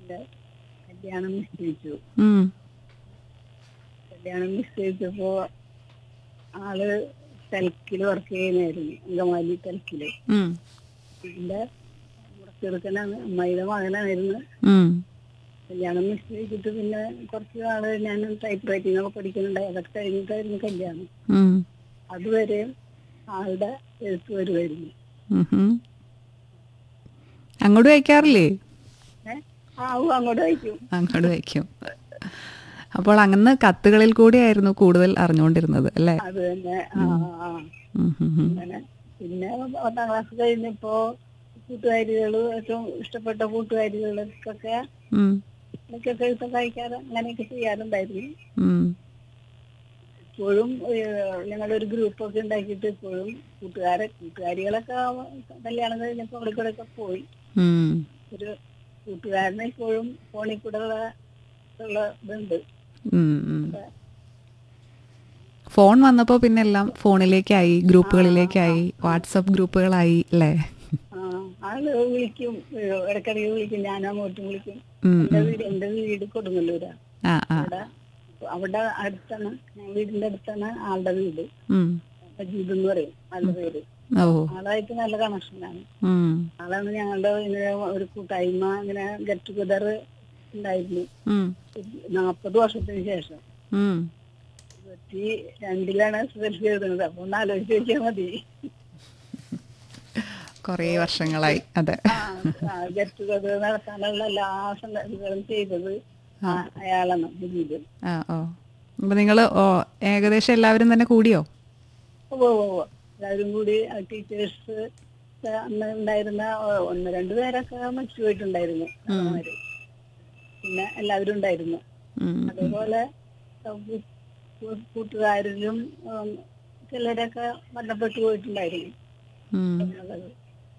എന്റെ കല്യാണം നിശ്ചയിച്ചു ഉം. കല്യാണം നിശ്ചയിച്ചപ്പോ ആള് തെൽക്കില് വർക്ക് ചെയ്യുന്നായിരുന്നു അങ്കമാലി തെൽക്കില് ഉം. എന്റെ ചെറുക്കനാണ് അമ്മയുടെ മകനായിരുന്നു ഉം. കല്യാണം നിശ്ചയിച്ചിട്ട് പിന്നെ കുറച്ച് നാള് ഞാൻ ടൈപ്പ് റൈറ്റിംഗ് ഒക്കെ പഠിക്കുന്നുണ്ടായി അതൊക്കെ കഴിഞ്ഞിട്ടായിരുന്നു കല്യാണം ഉം. അതുവരെ ആളുടെ എഴുത്ത് വരുമായിരുന്നു ഉഹും. അങ്ങോട്ട് വയ്ക്കാറില്ലേ ഏഹ് ആവും അങ്ങോട്ട് വായിക്കും അങ്ങോട്ട് വയ്ക്കും അപ്പോൾ അങ്ങനെ കത്തുകളിൽ കൂടിയായിരുന്നു കൂടുതൽ അറിഞ്ഞുകൊണ്ടിരുന്നത് അല്ലേ അത് തന്നെ ആ ആ ഉം, ഉം, ഉം. അങ്ങനെ പിന്നെ പത്താം ക്ലാസ് കഴിഞ്ഞപ്പോ കൂട്ടുകാരികൾ ഏറ്റവും ഇഷ്ടപ്പെട്ട കൂട്ടുകാരികൾക്കൊക്കെ ഉം, എനിക്കൊക്കെ എഴുത്തൊക്കെ അയക്കാറ് അങ്ങനെയൊക്കെ ചെയ്യാറുണ്ടായിരുന്നു ഉം. ഇപ്പോഴും ഏഹ്, ഞങ്ങളൊരു ഗ്രൂപ്പൊക്കെ ഉണ്ടാക്കിയിട്ട് ഇപ്പോഴും കൂട്ടുകാരെ കൂട്ടുകാരികളൊക്കെ കല്യാണം കഴിഞ്ഞപ്പോൾ അവിടെ കൂടെ ഒക്കെ പോയി ഉം. ഒരു കൂട്ടുകാരനെ ഇപ്പോഴും ഫോണിൽ കൂടെ ഉള്ള ഉള്ള ഇതുണ്ട് ഉം, ഉം. ഫോൺ വന്നപ്പോൾ പിന്നെ എല്ലാം ഫോണിലേക്കായി ഗ്രൂപ്പുകളിലേക്കായി വാട്സപ്പ് ഗ്രൂപ്പുകളായി അല്ലേ ആ ആള് വിളിക്കും ഏഹ്, ഇടയ്ക്കിടയ്ക്ക് വിളിക്കും ഞാൻ അങ്ങോട്ടും വിളിക്കും ഉം, എന്റെ വീട് എന്റെ വീട് കൊടുങ്ങല്ലൂരാ ആ ആ അവിടെ അവിടെ അടുത്താണ് ഞാൻ വീടിന്റെ അടുത്താണ് ആളുടെ വീട് ഉം. മജീദ് എന്ന് പറയും ആളുടെ പേര് ഓ ആളായിട്ട് നല്ല കണക്ഷനാണ് ഉം, ആളാണ് ഞങ്ങളുടെ ഇങ്ങനെ ഒരു കൂട്ടായ്മ ഇങ്ങനെ ഗെറ്റ് ടുഗദർ ഉണ്ടായിരുന്നു ഉം, നാപ്പത് വർഷത്തിന് ശേഷം ഉം. ഇരുപത്തി രണ്ടിലാണ് സെൽഫി എഴുതുന്നത് അപ്പൊ ഒന്ന് ആലോചിച്ച് വെച്ചാൽ മതി കുറേ വർഷങ്ങളായി അതെ ഗെറ്റ് ടുഗദർ നടത്താനുള്ള എല്ലാ സംഗതികളും ചെയ്തത് ആ അയാളാണ് മജീദ് ആ ഓ അപ്പൊ നിങ്ങൾ ഓ ഏകദേശം എല്ലാവരും തന്നെ കൂടിയോ ഉവ്വ് ഉവ്വ് ഉവ്വ്. എല്ലാവരും കൂടി ടീച്ചേഴ്സ് അന്ന് ഉണ്ടായിരുന്ന ഒ- ഒന്ന് രണ്ടു പേരൊക്കെ മരിച്ചു പോയിട്ടുണ്ടായിരുന്നു അവന്മാര്. പിന്നെ എല്ലാവരും ഉണ്ടായിരുന്നു ഉം, അതേപോലെ ഉം, കൂ- കൂട്ടുകാരിലും ഉം, ചിലരൊക്കെ മരണപ്പെട്ടു പോയിട്ടുണ്ടായിരുന്നു ഉം. ഉള്ളത്.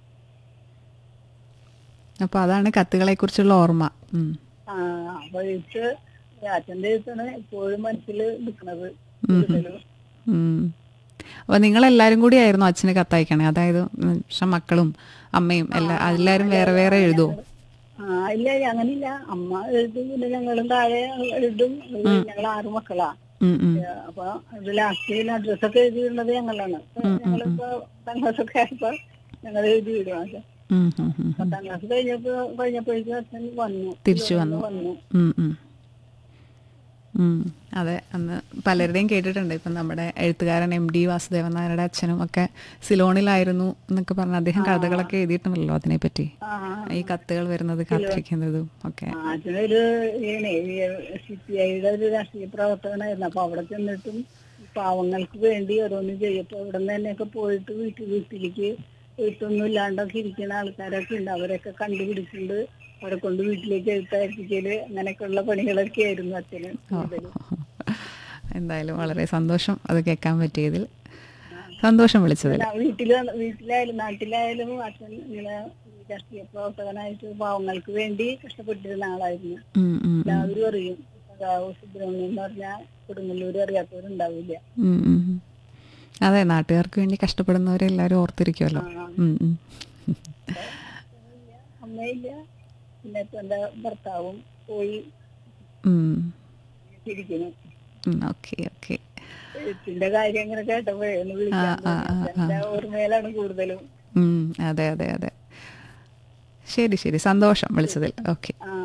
അപ്പൊ അതാണ് കത്തുകളെ കുറിച്ചുള്ള ഓർമ്മ ഉം. ആ അപ്പൊ എഴുത്ത് അച്ഛന്റെ എഴുത്താണ് എപ്പോഴും മനസ്സിൽ നിൽക്കുന്നത് ഉം. കൂടുതലും ഉം. അപ്പൊ നിങ്ങൾ എല്ലാരും കൂടി ആയിരുന്നു അച്ഛന് കത്തയക്കണേ അതായത് ഉം, പക്ഷെ മക്കളും അമ്മയും എല്ലാ എല്ലാരും വേറെ വേറെ എഴുതുമോ ആ ഇല്ല അങ്ങനില്ല അമ്മ എഴുതും പിന്നെ ഞങ്ങളും താഴെ എഴുതും ഞങ്ങൾ ആറ് മക്കളാ ഉം, ഉം. അപ്പൊ അത് ലാസ്റ്റ് അഡ്രസ്സൊക്കെ എഴുതിയിരുന്നത് ഞങ്ങളാണ് ഞങ്ങളിപ്പോ പത്താം ക്ലാസ് ഒക്കെ ആയപ്പോ ഞങ്ങൾ എഴുതി വിടും അത് ഉം, ഉം, ഉം. പത്താം ക്ലാസ് കഴിഞ്ഞപ്പോ കഴിഞ്ഞപ്പോഴേക്കും അച്ഛൻ വന്നു തിരിച്ചു വന്നു വന്നു ഉം, ഉം. ഉം. അതെ അന്ന് പലരുടെയും കേട്ടിട്ടുണ്ട് ഇപ്പം നമ്മുടെ എഴുത്തുകാരൻ എം ഡി വാസുദേവൻ നായരുടെ അച്ഛനും ഒക്കെ സിലോണിലായിരുന്നു എന്നൊക്കെ പറഞ്ഞ് അദ്ദേഹം കഥകളൊക്കെ എഴുതിയിട്ടുണ്ടല്ലോ അതിനെപ്പറ്റി ആ ഈ കത്തുകൾ വരുന്നത് കാത്തിരിക്കുന്നതും ഒക്കെ ആ, അച്ഛനൊരു ഇങ്ങനെ സി പി ഐയുടെ ഒരു രാഷ്ട്രീയ പ്രവർത്തകനായിരുന്നു അപ്പൊ അവിടെ ചെന്നിട്ടും പാവങ്ങൾക്ക് വേണ്ടി ഓരോന്ന് ചെയ്യപ്പോ ഇവിടെ നിന്ന് തന്നെയൊക്കെ പോയിട്ട് വീട്ടിൽ വീട്ടിലേക്ക് എഴുത്തൊന്നും ഇല്ലാണ്ടൊക്കെ ഇരിക്കുന്ന ആൾക്കാരൊക്കെ ഉണ്ട് അവരൊക്കെ കണ്ടുപിടിച്ചിട്ടുണ്ട് അവരെ കൊണ്ട് വീട്ടിലേക്ക് എഴുത്തയപ്പിക്കല് അങ്ങനെയൊക്കെയുള്ള പണികളൊക്കെ ആയിരുന്നു അച്ഛന് കൂടുതലും എന്തായാലും വളരെ സന്തോഷം അത് കേൾക്കാൻ പറ്റിയതിൽ സന്തോഷം വിളിച്ചതിൽ ആ, വീട്ടില് വീട്ടിലായാലും നാട്ടിലായാലും അച്ഛൻ ഇങ്ങനെ രാഷ്ട്രീയ പ്രവർത്തകനായിട്ട് പാവങ്ങൾക്ക് വേണ്ടി കഷ്ടപ്പെട്ടിരുന്ന ആളായിരുന്നു ഉം, ഉം, എല്ലാവരും അറിയും സഖാവ് സുബ്രഹ്മണ്യം എന്ന് പറഞ്ഞാൽ കൊടുങ്ങല്ലൂർ അറിയാത്തവരുണ്ടാവില്ല ഉം, ഉം. അതെ നാട്ടുകാർക്ക് വേണ്ടി കഷ്ടപ്പെടുന്നവരെല്ലാവരും ഓർത്തിരിക്കുമല്ലോ ആ. ഉം, ഉം. അമ്മയില്ല പിന്നെ ഇപ്പൊ എന്റെ ഭർത്താവും പോയി ഉം. ഇരിക്കുന്നു ഉം, ഓക്കെ ഓക്കെ എഴുത്തിന്റെ കാര്യം ഇങ്ങനെ കേട്ടപ്പോഴേ ഒന്ന് വിളിക്കാൻ ആ, ആ, തോന്നി. എന്റെ ഓർമ്മയിലാണ് കൂടുതലും ഉം, അതെ അതെ അതെ ശരി ശരി സന്തോഷം വിളിച്ചതിൽ ഓക്കെ ആ